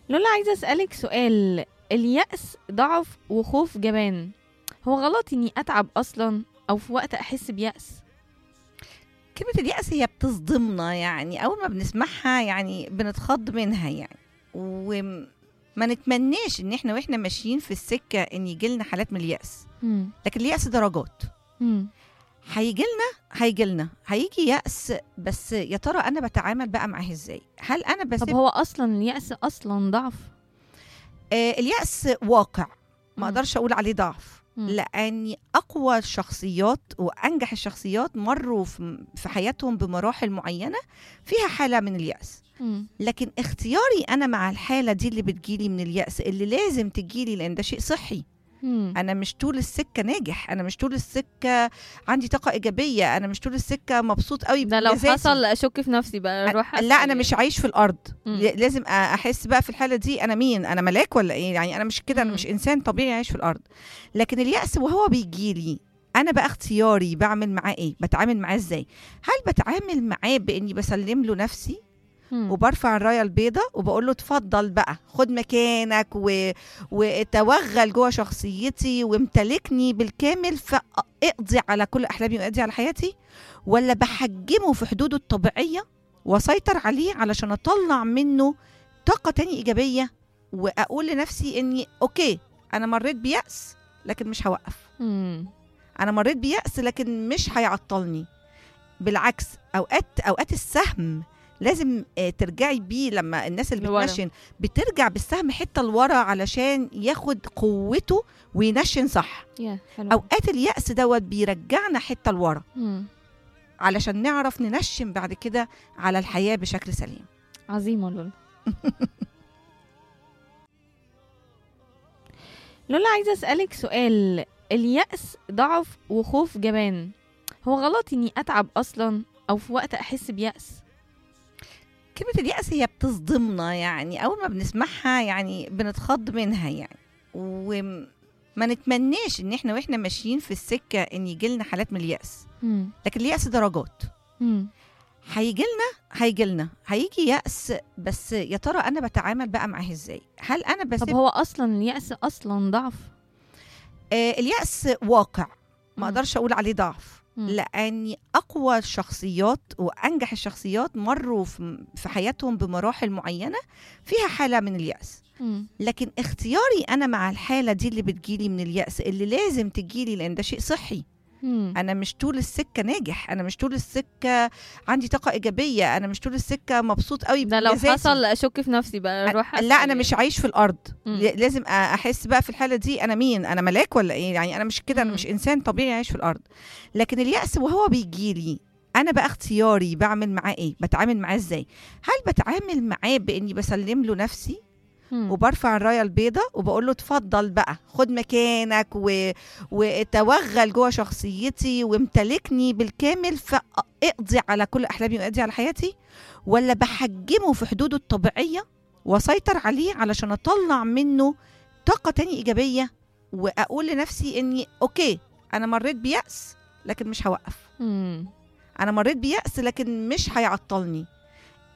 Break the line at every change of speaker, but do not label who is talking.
لولا عايزة أسألك سؤال اليأس ضعف وخوف جبان هو غلط إني أتعب أصلا أو في وقت أحس بيأس
كلمة اليأس هي بتصدمنا يعني أول ما بنسمعها يعني بنتخض منها يعني وما نتمناش إن إحنا وإحنا ماشيين في السكة إن يجيلنا حالات من اليأس
مم.
لكن اليأس درجات
مم.
هيجيلنا هيجيلنا هيجي يأس بس يا ترى أنا بتعامل بقى معاه إزاي هل أنا
طب
بسيب
هو أصلا اليأس أصلا ضعف
آه اليأس واقع
مم.
ما أقدرش أقول عليه ضعف
مم.
لأن أقوى الشخصيات وأنجح الشخصيات مروا في في حياتهم بمراحل معينة فيها حالة من اليأس
مم.
لكن اختياري انا مع الحاله دي اللي بتجيلي من الياس اللي لازم تجيلي لان ده شيء صحي
مم.
انا مش طول السكه ناجح انا مش طول السكه عندي طاقه ايجابيه انا مش طول السكه مبسوط قوي
ده لو
بمزاجي.
حصل أشك في نفسي بقى أروح
لا انا مش عايش في الارض
مم.
ل- لازم أ- احس بقى في الحاله دي انا مين انا ملاك ولا ايه يعني انا مش كده انا
مم.
مش انسان طبيعي عايش في الارض لكن الياس وهو بيجيلي انا بقى اختياري بعمل معاه ايه بتعامل معاه ازاي هل بتعامل معاه باني بسلم له نفسي
مم.
وبرفع الرايه البيضاء وبقول له اتفضل بقى خد مكانك و... وتوغل جوه شخصيتي وامتلكني بالكامل فاقضي على كل احلامي واقضي على حياتي ولا بحجمه في حدوده الطبيعيه واسيطر عليه علشان اطلع منه طاقه تاني ايجابيه واقول لنفسي اني اوكي انا مريت بيأس لكن مش هوقف
مم.
انا مريت بيأس لكن مش هيعطلني بالعكس اوقات اوقات السهم لازم آه، ترجعي بيه لما الناس اللي
لورا.
بتنشن بترجع بالسهم حته لورا علشان ياخد قوته وينشن صح
يا حلو
اوقات اليأس دوت بيرجعنا حته لورا
مم.
علشان نعرف ننشن بعد كده على الحياه بشكل سليم
عظيمة لولا لولا عايزة أسألك سؤال اليأس ضعف وخوف جبان هو غلط إني أتعب أصلا أو في وقت أحس بيأس
كلمه اليأس هي بتصدمنا يعني اول ما بنسمعها يعني بنتخض منها يعني وما نتمناش ان احنا واحنا ماشيين في السكه ان يجيلنا حالات من اليأس
مم.
لكن اليأس درجات
مم.
هيجيلنا هيجيلنا هيجي يأس بس يا ترى انا بتعامل بقى معاه ازاي هل انا
طب
بسيب
هو أصلا اليأس أصلا ضعف
آه اليأس واقع ما
مم.
اقدرش اقول عليه ضعف
مم.
لأن أقوى الشخصيات وأنجح الشخصيات مروا في في حياتهم بمراحل معينة فيها حالة من اليأس
مم.
لكن اختياري أنا مع الحالة دي اللي بتجيلي من اليأس اللي لازم تجيلي لأن ده شيء صحي
مم.
انا مش طول السكه ناجح انا مش طول السكه عندي طاقه ايجابيه انا مش طول السكه مبسوط قوي
ده لو
بمزاجي.
حصل أشك في نفسي بقى أروح
لا انا مش عايش في الارض
مم.
ل- لازم أ- احس بقى في الحاله دي انا مين انا ملاك ولا ايه يعني انا مش كده انا
مم.
مش انسان طبيعي عايش في الارض لكن اليأس وهو بيجيلي انا بقى اختياري بعمل معاه ايه بتعامل معاه ازاي هل بتعامل معاه باني بسلم له نفسي
مم.
وبرفع الرايه البيضاء وبقول له اتفضل بقى خد مكانك و... وتوغل جوه شخصيتي وامتلكني بالكامل فاقضي على كل احلامي واقضي على حياتي ولا بحجمه في حدوده الطبيعيه واسيطر عليه علشان اطلع منه طاقه تاني ايجابيه واقول لنفسي اني اوكي انا مريت بيأس لكن مش هوقف
مم.
انا مريت بيأس لكن مش هيعطلني